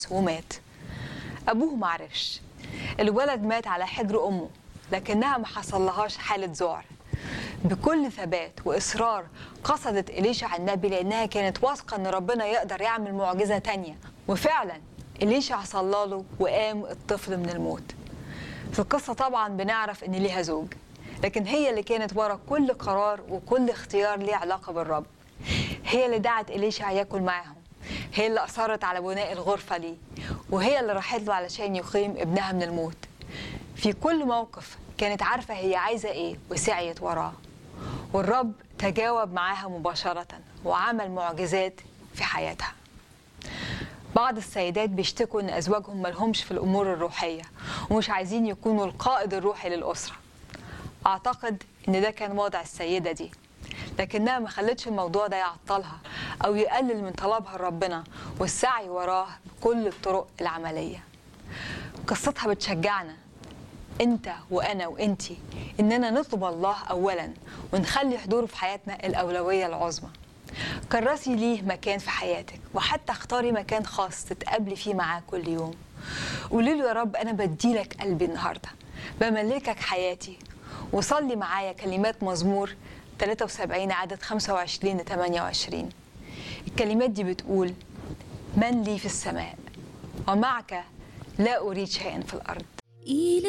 ومات أبوه معرفش الولد مات على حجر أمه لكنها ما حصلهاش حالة ذعر بكل ثبات وإصرار قصدت إليشع النبي لأنها كانت واثقة إن ربنا يقدر يعمل معجزة تانية وفعلا إليشع صلاله وقام الطفل من الموت في القصة طبعا بنعرف إن ليها زوج لكن هي اللي كانت ورا كل قرار وكل اختيار ليه علاقة بالرب هي اللي دعت إليشع ياكل معاهم هي اللي أصرت على بناء الغرفة ليه وهي اللي راحت له علشان يقيم ابنها من الموت في كل موقف كانت عارفة هي عايزة إيه وسعيت وراه والرب تجاوب معاها مباشرة وعمل معجزات في حياتها بعض السيدات بيشتكوا ان ازواجهم ملهمش في الامور الروحيه ومش عايزين يكونوا القائد الروحي للاسره اعتقد ان ده كان وضع السيده دي لكنها ما خلتش الموضوع ده يعطلها او يقلل من طلبها لربنا والسعي وراه بكل الطرق العمليه قصتها بتشجعنا انت وانا وانتي اننا نطلب الله اولا ونخلي حضوره في حياتنا الاولويه العظمى كرسي ليه مكان في حياتك وحتى اختاري مكان خاص تتقابلي فيه معاه كل يوم قولي له يا رب انا بديلك قلبي النهارده بملكك حياتي وصلي معايا كلمات مزمور 73 عدد 25 ل 28 الكلمات دي بتقول من لي في السماء ومعك لا اريد شيئا في الارض إلى